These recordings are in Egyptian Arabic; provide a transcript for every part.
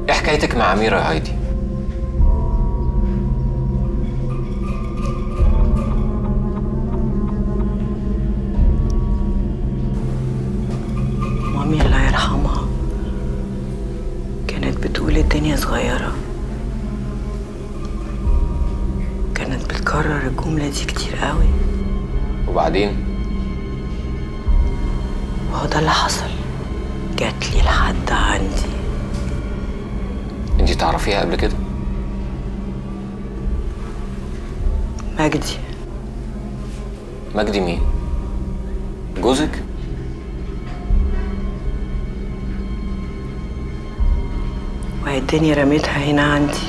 ايه حكايتك مع أميرة يا هايدي؟ مامي الله يرحمها كانت بتقول الدنيا صغيرة كانت بتكرر الجملة دي كتير قوي وبعدين وهو ده اللي حصل جات لي لحد عندي انتي تعرفيها قبل كده؟ مجدي مجدي مين؟ جوزك؟ وهي الدنيا رميتها هنا عندي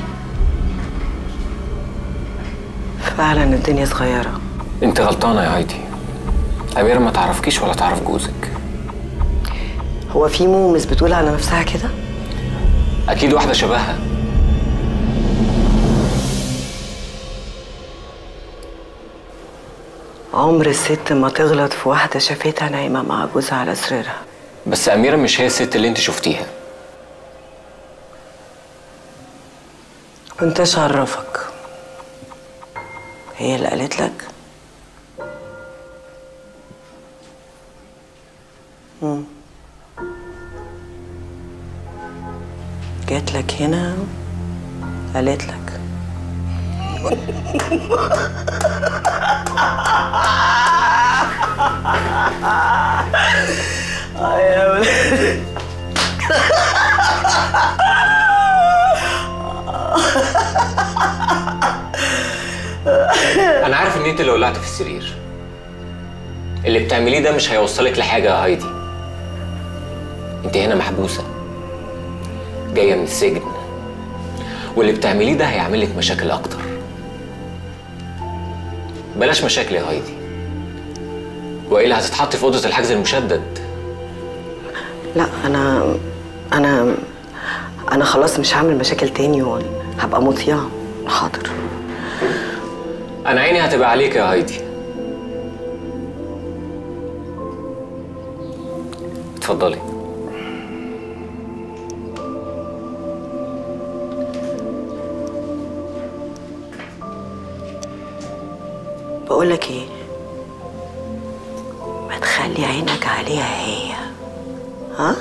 فعلا الدنيا صغيرة انت غلطانة يا هايدي أميرة ما تعرفكيش ولا تعرف جوزك هو في مومس بتقول على نفسها كده أكيد واحدة شبهها عمر الست ما تغلط في واحدة شافتها نايمة مع جوزها على سريرها بس أميرة مش هي الست اللي انت شفتيها وانتش عرفك هي اللي قالت لك مم. جات لك هنا قالت لك أنا عارف إن انت اللي ولعت في السرير اللي بتعمليه ده مش هيوصلك لحاجة يا هايدي انت هنا محبوسة جاية من السجن واللي بتعمليه ده هيعمل لك مشاكل أكتر بلاش مشاكل يا هايدي وإلا هتتحطي في أوضة الحجز المشدد لا انا انا انا خلاص مش هعمل مشاكل تاني وهبقى مطيعة حاضر أنا عيني هتبقى عليك يا هايدي اتفضلي بقولك ايه ما تخلي عينك عليها هي ها